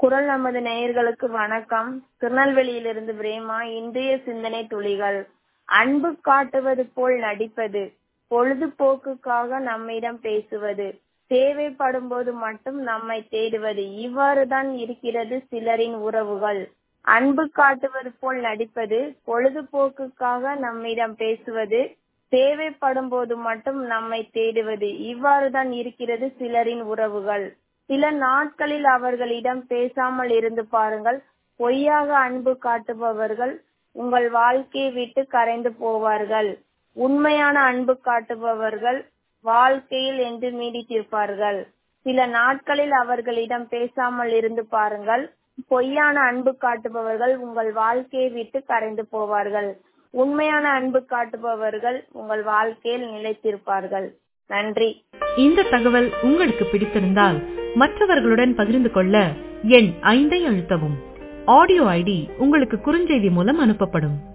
குரல் நமது நேயர்களுக்கு வணக்கம் திருநெல்வேலியிலிருந்து பிரேமா இன்றைய சிந்தனை துளிகள் அன்பு காட்டுவது போல் நடிப்பது பொழுதுபோக்குக்காக நம்மிடம் பேசுவது தேவைப்படும் போது மட்டும் நம்மை தேடுவது இவ்வாறுதான் இருக்கிறது சிலரின் உறவுகள் அன்பு காட்டுவது போல் நடிப்பது பொழுதுபோக்குக்காக நம்மிடம் பேசுவது தேவைப்படும் போது மட்டும் நம்மை தேடுவது இவ்வாறுதான் இருக்கிறது சிலரின் உறவுகள் சில நாட்களில் அவர்களிடம் பேசாமல் இருந்து பாருங்கள் பொய்யாக அன்பு காட்டுபவர்கள் உங்கள் வாழ்க்கையை விட்டு கரைந்து போவார்கள் உண்மையான அன்பு காட்டுபவர்கள் வாழ்க்கையில் என்று நீடித்திருப்பார்கள் சில நாட்களில் அவர்களிடம் பேசாமல் இருந்து பாருங்கள் பொய்யான அன்பு காட்டுபவர்கள் உங்கள் வாழ்க்கையை விட்டு கரைந்து போவார்கள் உண்மையான அன்பு காட்டுபவர்கள் உங்கள் வாழ்க்கையில் நிலைத்திருப்பார்கள் நன்றி இந்த தகவல் உங்களுக்கு பிடித்திருந்தால் மற்றவர்களுடன் பகிர்ந்து கொள்ள எண் ஐந்தை அழுத்தவும் ஆடியோ ஐடி உங்களுக்கு குறுஞ்செய்தி மூலம் அனுப்பப்படும்